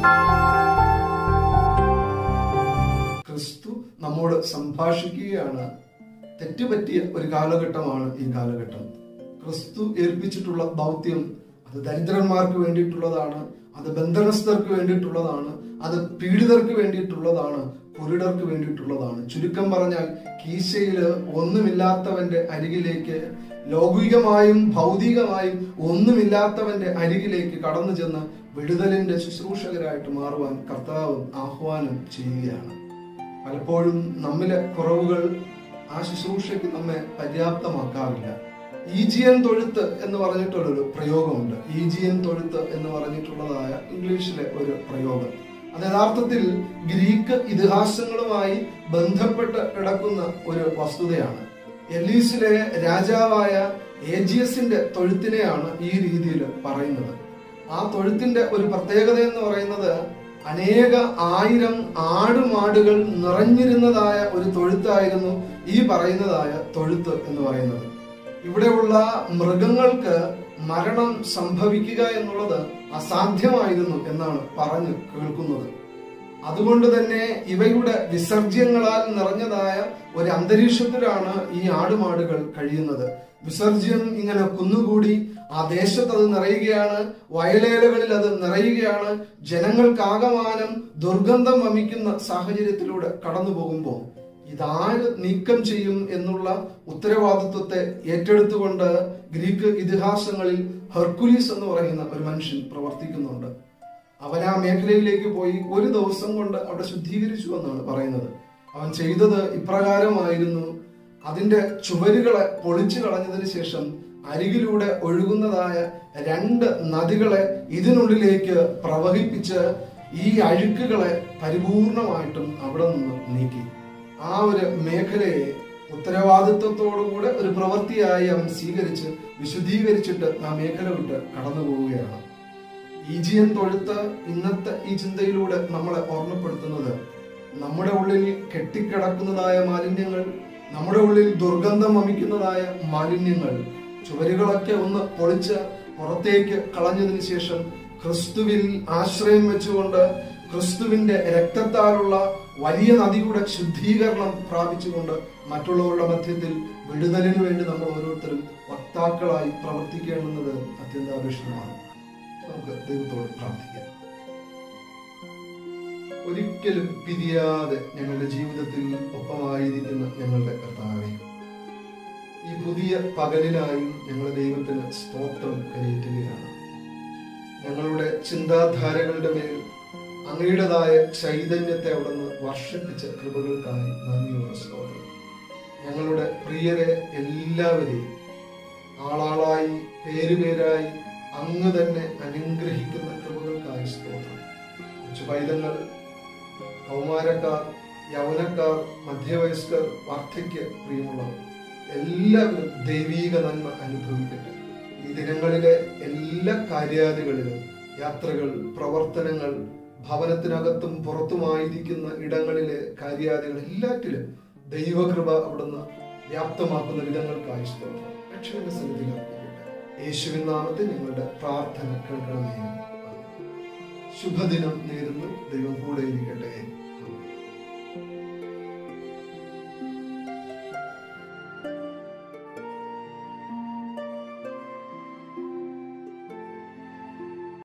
ക്രിസ്തു നമ്മോട് സംഭാഷിക്കുകയാണ് തെറ്റുപറ്റിയ ഒരു കാലഘട്ടമാണ് ഈ കാലഘട്ടം ക്രിസ്തു ഏൽപ്പിച്ചിട്ടുള്ള ദൗത്യം അത് ദരിദ്രന്മാർക്ക് വേണ്ടിയിട്ടുള്ളതാണ് അത് ബന്ധനസ്ഥർക്ക് വേണ്ടിയിട്ടുള്ളതാണ് അത് പീഡിതർക്ക് വേണ്ടിയിട്ടുള്ളതാണ് കുരുടർക്ക് വേണ്ടിയിട്ടുള്ളതാണ് ചുരുക്കം പറഞ്ഞാൽ കീശയില് ഒന്നുമില്ലാത്തവന്റെ അരികിലേക്ക് ലൗകികമായും ഭൗതികമായും ഒന്നുമില്ലാത്തവന്റെ അരികിലേക്ക് കടന്നു ചെന്ന് വിടുതലിന്റെ ശുശ്രൂഷകരായിട്ട് മാറുവാൻ കർത്താവ് ആഹ്വാനം ചെയ്യുകയാണ് പലപ്പോഴും നമ്മിലെ കുറവുകൾ ആ ശുശ്രൂഷയ്ക്ക് നമ്മെ പര്യാപ്തമാക്കാറില്ല ഈജിയൻ തൊഴുത്ത് എന്ന് പറഞ്ഞിട്ടുള്ളൊരു പ്രയോഗമുണ്ട് ഈജിയൻ തൊഴുത്ത് എന്ന് പറഞ്ഞിട്ടുള്ളതായ ഇംഗ്ലീഷിലെ ഒരു പ്രയോഗം അത് യഥാർത്ഥത്തിൽ ഗ്രീക്ക് ഇതിഹാസങ്ങളുമായി ബന്ധപ്പെട്ട് കിടക്കുന്ന ഒരു വസ്തുതയാണ് എലീസിലെ രാജാവായ ഏജിയസിന്റെ തൊഴുത്തിനെയാണ് ഈ രീതിയിൽ പറയുന്നത് ആ തൊഴുത്തിന്റെ ഒരു പ്രത്യേകത എന്ന് പറയുന്നത് അനേക ആയിരം ആടുമാടുകൾ നിറഞ്ഞിരുന്നതായ ഒരു തൊഴുത്തായിരുന്നു ഈ പറയുന്നതായ തൊഴുത്ത് എന്ന് പറയുന്നത് ഇവിടെയുള്ള മൃഗങ്ങൾക്ക് മരണം സംഭവിക്കുക എന്നുള്ളത് അസാധ്യമായിരുന്നു എന്നാണ് പറഞ്ഞു കേൾക്കുന്നത് അതുകൊണ്ട് തന്നെ ഇവയുടെ വിസർജ്യങ്ങളാൽ നിറഞ്ഞതായ ഒരു അന്തരീക്ഷത്തിലാണ് ഈ ആടുമാടുകൾ കഴിയുന്നത് വിസർജ്യം ഇങ്ങനെ കുന്നുകൂടി ആ ദേശത്ത് അത് നിറയുകയാണ് വയലേലകളിൽ അത് നിറയുകയാണ് ജനങ്ങൾക്കാകമാനം ദുർഗന്ധം വമിക്കുന്ന സാഹചര്യത്തിലൂടെ കടന്നു പോകുമ്പോൾ ഇതാര് നീക്കം ചെയ്യും എന്നുള്ള ഉത്തരവാദിത്വത്തെ ഏറ്റെടുത്തുകൊണ്ട് ഗ്രീക്ക് ഇതിഹാസങ്ങളിൽ ഹെർക്കുലീസ് എന്ന് പറയുന്ന ഒരു മനുഷ്യൻ പ്രവർത്തിക്കുന്നുണ്ട് അവൻ ആ മേഖലയിലേക്ക് പോയി ഒരു ദിവസം കൊണ്ട് അവിടെ ശുദ്ധീകരിച്ചു എന്നാണ് പറയുന്നത് അവൻ ചെയ്തത് ഇപ്രകാരമായിരുന്നു അതിന്റെ ചുവരുകളെ പൊളിച്ചു കളഞ്ഞതിന് ശേഷം അരികിലൂടെ ഒഴുകുന്നതായ രണ്ട് നദികളെ ഇതിനുള്ളിലേക്ക് പ്രവഹിപ്പിച്ച് ഈ അഴുക്കുകളെ പരിപൂർണമായിട്ടും അവിടെ നിന്ന് നീക്കി ആ ഒരു മേഖലയെ ഉത്തരവാദിത്വത്തോടുകൂടെ ഒരു പ്രവൃത്തിയായി അവൻ സ്വീകരിച്ച് വിശുദ്ധീകരിച്ചിട്ട് ആ മേഖല വിട്ട് കടന്നു പോവുകയാണ് ഈജിയൻ തൊഴുത്ത് ഇന്നത്തെ ഈ ചിന്തയിലൂടെ നമ്മളെ ഓർമ്മപ്പെടുത്തുന്നത് നമ്മുടെ ഉള്ളിൽ കെട്ടിക്കിടക്കുന്നതായ മാലിന്യങ്ങൾ നമ്മുടെ ഉള്ളിൽ ദുർഗന്ധം വമിക്കുന്നതായ മാലിന്യങ്ങൾ ചുവരുകളൊക്കെ ഒന്ന് പൊളിച്ച് പുറത്തേക്ക് കളഞ്ഞതിന് ശേഷം ക്രിസ്തുവിൽ ആശ്രയം വെച്ചുകൊണ്ട് ക്രിസ്തുവിന്റെ രക്തത്താലുള്ള വലിയ നദിയുടെ ശുദ്ധീകരണം പ്രാപിച്ചുകൊണ്ട് മറ്റുള്ളവരുടെ മധ്യത്തിൽ വിടുതലിന് വേണ്ടി നമ്മൾ ഓരോരുത്തരും വക്താക്കളായി പ്രവർത്തിക്കേണ്ടുന്നത് അത്യന്താപേക്ഷിതമാണ് നമുക്ക് ദൈവത്തോട് പ്രാർത്ഥിക്കാം ഒരിക്കലും പിരിയാതെ ഞങ്ങളുടെ ജീവിതത്തിൽ ഒപ്പമായിരിക്കുന്ന ഞങ്ങളുടെ കർത്താവെ ഈ പുതിയ പകലിനായി ഞങ്ങളുടെ ദൈവത്തിന് സ്തോത്രം കരയേറ്റുകയാണ് ഞങ്ങളുടെ ചിന്താധാരകളുടെ മേൽ അങ്ങയുടേതായ ചൈതന്യത്തെ അവിടുന്ന് വർഷിപ്പിച്ച കൃപകൾക്കായി നന്ദിയോടെ സ്തോത്രം ഞങ്ങളുടെ പ്രിയരെ എല്ലാവരെയും ആളാളായി പേരുപേരായി അങ്ങ് തന്നെ അനുഗ്രഹിക്കുന്ന കൃപകൾക്കായി സ്തോത്രം കൊച്ചു പൈതങ്ങൾ കൗമാരക്കാർ യൗവനക്കാർ മധ്യവയസ്കർ വാർദ്ധക്യ പ്രിയമുള്ളവർ എല്ലാവരും ദൈവീക നന്മ അനുഭവിക്കട്ടെ ഈ ദിനങ്ങളിലെ എല്ലാ കാര്യാദികളിലും യാത്രകൾ പ്രവർത്തനങ്ങൾ ഭവനത്തിനകത്തും പുറത്തുമായിരിക്കുന്ന ഇടങ്ങളിലെ കാര്യാദികൾ എല്ലാറ്റിലും ദൈവകൃപ അവിടുന്ന് വ്യാപ്തമാക്കുന്ന വിധങ്ങൾക്കായി സ്തോത്രം രക്ഷകന്റെ സന്നിധിയിൽ അർപ്പിക്കട്ടെ യേശുവിൻ നാമത്തിൽ ഞങ്ങളുടെ പ്രാർത്ഥന കേൾക്കണമേ ശുഭദിനം നേരുന്നു ദൈവം കൂടെ ഇരിക്കട്ടെ